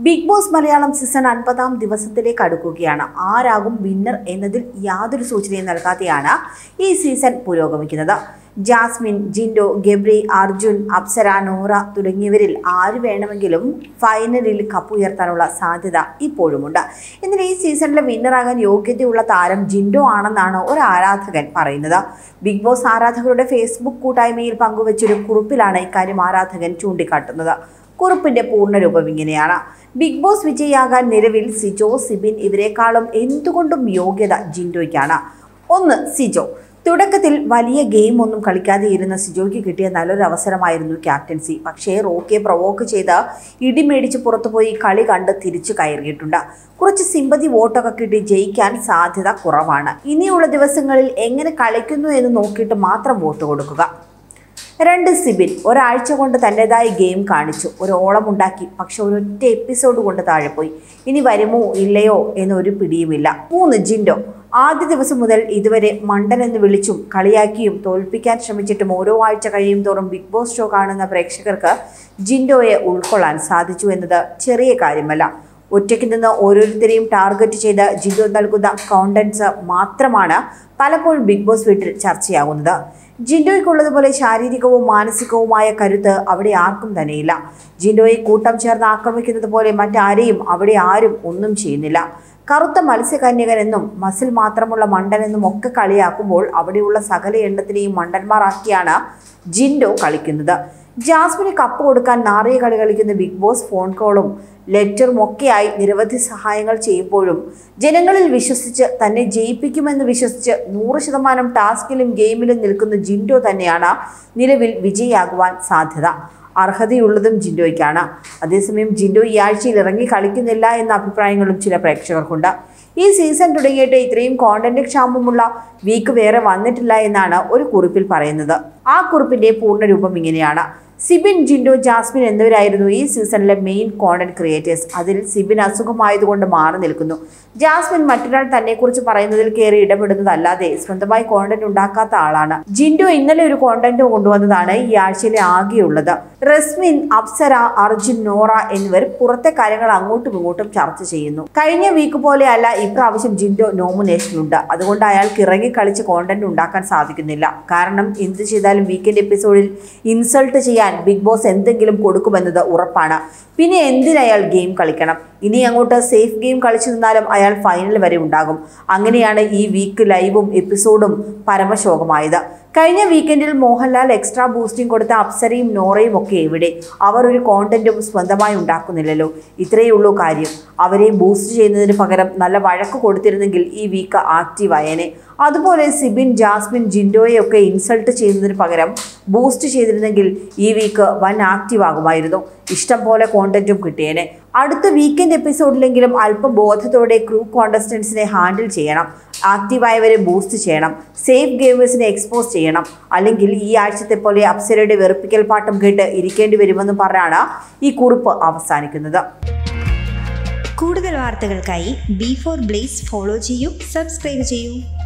big boss Malayalam season അൻപതാം ദിവസത്തിലേക്ക് അടുക്കുകയാണ് ആരാകും winner എന്നതിൽ യാതൊരു സൂചനയും നൽകാതെയാണ് ഈ സീസൺ പുരോഗമിക്കുന്നത് ജാസ്മിൻ ജിൻഡോ ഗബ്രി അർജുൻ അപ്സര നോറ തുടങ്ങിയവരിൽ ആര് വേണമെങ്കിലും ഫൈനലിൽ കപ്പുയർത്താനുള്ള സാധ്യത ഇപ്പോഴുമുണ്ട് എന്നാൽ ഈ സീസണിലെ വിന്നറാകാൻ യോഗ്യതയുള്ള താരം ജിൻഡോ ആണെന്നാണ് ഒരു ആരാധകൻ പറയുന്നത് ബിഗ് ബോസ് ആരാധകരുടെ ഫേസ്ബുക്ക് കൂട്ടായ്മയിൽ പങ്കുവച്ചൊരു കുറിപ്പിലാണ് ഇക്കാര്യം ആരാധകൻ ചൂണ്ടിക്കാട്ടുന്നത് കുറിപ്പിന്റെ പൂർണ്ണരൂപം ഇങ്ങനെയാണ് ബിഗ് ബോസ് വിജയിയാകാൻ നിലവിൽ സിജോ സിബിൻ ഇവരെക്കാളും എന്തുകൊണ്ടും യോഗ്യത ജിൻഡോയ്ക്കാണ് ഒന്ന് സിജോ തുടക്കത്തിൽ വലിയ ഗെയിം ഒന്നും കളിക്കാതെ ഇരുന്ന സിജോയ്ക്ക് കിട്ടിയ നല്ലൊരു അവസരമായിരുന്നു ക്യാപ്റ്റൻസി പക്ഷേ റോക്കിയെ പ്രൊവോക്ക് ചെയ്ത് ഇടിമേടിച്ച് പുറത്തുപോയി കളി കണ്ട് തിരിച്ചു കയറിയിട്ടുണ്ട് കുറച്ച് സിമ്പതി വോട്ടൊക്കെ കിട്ടി ജയിക്കാൻ സാധ്യത കുറവാണ് ഇനിയുള്ള ദിവസങ്ങളിൽ എങ്ങനെ കളിക്കുന്നു എന്ന് നോക്കിയിട്ട് മാത്രം വോട്ട് കൊടുക്കുക രണ്ട് സിബിൻ ഒരാഴ്ച കൊണ്ട് തൻ്റെതായ ഗെയിം കാണിച്ചു ഒരു ഓളം ഉണ്ടാക്കി പക്ഷെ ഒരൊറ്റ എപ്പിസോഡ് കൊണ്ട് താഴെ പോയി ഇനി വരുമോ ഇല്ലയോ എന്നൊരു പിടിയുമില്ല മൂന്ന് ജിൻഡോ ആദ്യ ദിവസം മുതൽ ഇതുവരെ മണ്ടൻ എന്ന് വിളിച്ചും കളിയാക്കിയും തോൽപ്പിക്കാൻ ശ്രമിച്ചിട്ടും ഓരോ ആഴ്ച കഴിയും തോറും ബിഗ് ബോസ് ഷോ കാണുന്ന പ്രേക്ഷകർക്ക് ജിൻഡോയെ ഉൾക്കൊള്ളാൻ സാധിച്ചു എന്നത് ചെറിയ കാര്യമല്ല ഒറ്റയ്ക്ക് നിന്ന് ഓരോരുത്തരെയും ടാർഗറ്റ് ചെയ്ത് ജിൻഡോ നൽകുന്ന കോണ്ടൻസ് മാത്രമാണ് പലപ്പോഴും ബിഗ് ബോസ് വീട്ടിൽ ചർച്ചയാകുന്നത് ജിൻഡോയ്ക്കുള്ളതുപോലെ ശാരീരികവും മാനസികവുമായ കരുത്ത് അവിടെ ആർക്കും തന്നെയില്ല ജിൻഡോയെ കൂട്ടം ചേർന്ന് ആക്രമിക്കുന്നത് പോലെ മറ്റാരെയും അവിടെ ആരും ഒന്നും ചെയ്യുന്നില്ല കറുത്ത മത്സ്യകന്യകൻ എന്നും മസിൽ മാത്രമുള്ള മണ്ടനെന്നും ഒക്കെ കളിയാക്കുമ്പോൾ അവിടെയുള്ള സകല എണ്ണത്തിനെയും മണ്ടന്മാരാക്കിയാണ് ജിൻഡോ കളിക്കുന്നത് ജാസ്മിന് കപ്പ് കൊടുക്കാൻ നാറിയ കളി കളിക്കുന്ന ബിഗ് ബോസ് ഫോൺ കോളും ലെറ്ററും ഒക്കെയായി നിരവധി സഹായങ്ങൾ ചെയ്യുമ്പോഴും ജനങ്ങളിൽ വിശ്വസിച്ച് തന്നെ ജയിപ്പിക്കുമെന്ന് വിശ്വസിച്ച് നൂറ് ശതമാനം ടാസ്കിലും ഗെയിമിലും നിൽക്കുന്ന ജിൻഡോ തന്നെയാണ് നിലവിൽ വിജയിയാകുവാൻ സാധ്യത അർഹതയുള്ളതും ജിൻഡോയ്ക്കാണ് അതേസമയം ജിൻഡോ ഈ ആഴ്ചയിൽ ഇറങ്ങി കളിക്കുന്നില്ല എന്ന അഭിപ്രായങ്ങളും ചില പ്രേക്ഷകർക്കുണ്ട് ഈ സീസൺ തുടങ്ങിയിട്ട് ഇത്രയും കോണ്ടന്റ് ക്ഷാമമുള്ള വീക്ക് വേറെ വന്നിട്ടില്ല എന്നാണ് ഒരു കുറിപ്പിൽ പറയുന്നത് ആ കുറിപ്പിന്റെ പൂർണ്ണരൂപം ഇങ്ങനെയാണ് സിബിൻ ജിൻഡോ ജാസ്മിൻ എന്നിവരായിരുന്നു ഈ സീസണിലെ മെയിൻ കോണ്ടന്റ് ക്രിയേറ്റേഴ്സ് അതിൽ സിബിൻ അസുഖമായതുകൊണ്ട് മാറി നിൽക്കുന്നു ജാസ്മിൻ മറ്റൊരാൾ തന്നെക്കുറിച്ച് പറയുന്നതിൽ കയറി ഇടപെടുന്നതല്ലാതെ സ്വന്തമായി കോണ്ടന്റ് ഉണ്ടാക്കാത്ത ആളാണ് ജിൻഡോ ഇന്നലെ ഒരു കോണ്ടന്റ് കൊണ്ടുവന്നതാണ് ഈ ആഴ്ചയിലെ ആകെയുള്ളത് റസ്മിൻ അപ്സര അർജുൻ നോറ എന്നിവർ പുറത്തെ കാര്യങ്ങൾ അങ്ങോട്ടും ഇങ്ങോട്ടും ചർച്ച ചെയ്യുന്നു കഴിഞ്ഞ വീക്ക് പോലെയല്ല ഇപ്രാവശ്യം ജിൻഡോ നോമിനേഷനുണ്ട് അതുകൊണ്ട് അയാൾക്ക് ഇറങ്ങി കളിച്ച് കോണ്ടന്റ് ഉണ്ടാക്കാൻ സാധിക്കുന്നില്ല കാരണം എന്ത് ചെയ്താലും വീക്കെൻഡ് എപ്പിസോഡിൽ ഇൻസൾട്ട് ചെയ്യാൻ ബിഗ് ബോസ് എന്തെങ്കിലും കൊടുക്കുമെന്നത് ഉറപ്പാണ് പിന്നെ എന്തിനയാൾ ഗെയിം കളിക്കണം ഇനി അങ്ങോട്ട് സേഫ് ഗെയിം കളിച്ചു നിന്നാലും അയാൾ ഫൈനൽ വരെ ഉണ്ടാകും അങ്ങനെയാണ് ഈ വീക്ക് ലൈവും എപ്പിസോഡും പരമശോകമായത് കഴിഞ്ഞ വീക്കെൻഡിൽ മോഹൻലാൽ എക്സ്ട്രാ ബൂസ്റ്റിംഗ് കൊടുത്ത അപ്സരയും നോറയും ഒക്കെ എവിടെ അവർ ഒരു കോണ്ടന്റും സ്വന്തമായി ഉണ്ടാക്കുന്നില്ലല്ലോ ഇത്രയേ ഉള്ളൂ കാര്യം അവരെ ബൂസ്റ്റ് ചെയ്യുന്നതിന് പകരം നല്ല വഴക്ക് കൊടുത്തിരുന്നെങ്കിൽ ഈ വീക്ക് ആക്റ്റീവ് ആയേനെ അതുപോലെ സിബിൻ ജാസ്മിൻ ജിൻഡോയെ ഒക്കെ ഇൻസൾട്ട് ചെയ്യുന്നതിന് പകരം ബൂസ്റ്റ് ചെയ്തിരുന്നെങ്കിൽ ഈ വീക്ക് വൻ ആക്റ്റീവ് ആകുമായിരുന്നു ഇഷ്ടം പോലെ കോണ്ടന്റും കിട്ടിയേനെ അടുത്ത വീക്കെൻഡ് എപ്പിസോഡിലെങ്കിലും അല്പം ബോധത്തോടെ ക്രൂ കോണ്ടസ്റ്റൻസിനെ ഹാൻഡിൽ ചെയ്യണം ആക്റ്റീവായവരെ ബൂസ്റ്റ് ചെയ്യണം സേഫ് ഗെയിമേഴ്സിനെ എക്സ്പോസ് ചെയ്യണം അല്ലെങ്കിൽ ഈ ആഴ്ചത്തെ പോലെ അപ്സരയുടെ വെറുപ്പിക്കൽ പാട്ടും കേട്ട് ഇരിക്കേണ്ടി വരുമെന്ന് പറഞ്ഞാണ് ഈ കുറിപ്പ് അവസാനിക്കുന്നത് കൂടുതൽ വാർത്തകൾക്കായി ബി ഫോർ ബ്ലേസ് ഫോളോ ചെയ്യൂ സബ്സ്ക്രൈബ് ചെയ്യൂ